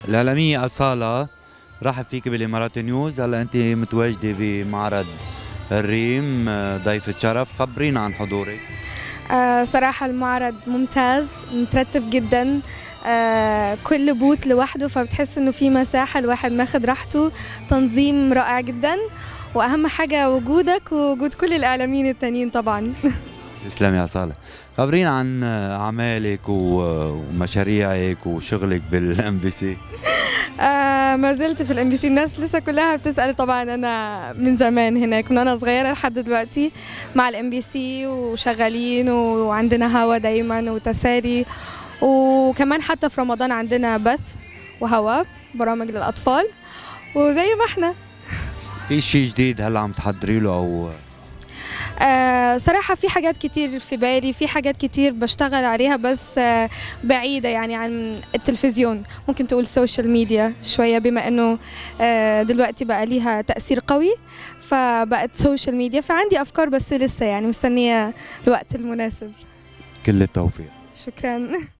الإعلامية أصالة رحب فيك بالإمارات نيوز هلا أنت متواجدة بمعرض الريم آه، ضيفة شرف خبرينا عن حضورك آه صراحة المعرض ممتاز مترتب جدا آه كل بوث لوحده فبتحس انه في مساحة الواحد ماخد راحته تنظيم رائع جدا واهم حاجة وجودك ووجود كل الاعلاميين التانيين طبعا تسلم يا صالح خبرينا عن آه، أعمالك و- ومشاريعك وشغلك بالام بي سي آه ما زلت في الام بي سي الناس لسه كلها بتسأل طبعا انا من زمان هناك من وانا صغيرة لحد دلوقتي مع الام بي سي وشغالين وعندنا هوا دايما وتسالي وكمان حتى في رمضان عندنا بث وهوا برامج للاطفال وزي ما احنا في شيء جديد هلا عم تحضري له أو آه صراحة في حاجات كتير في بالي في حاجات كتير بشتغل عليها بس آه بعيدة يعني عن التلفزيون ممكن تقول سوشيال ميديا شوية بما انه آه دلوقتي بقى ليها تأثير قوي فبقت سوشيال ميديا فعندي أفكار بس لسه يعني مستنية الوقت المناسب كل التوفيق شكرا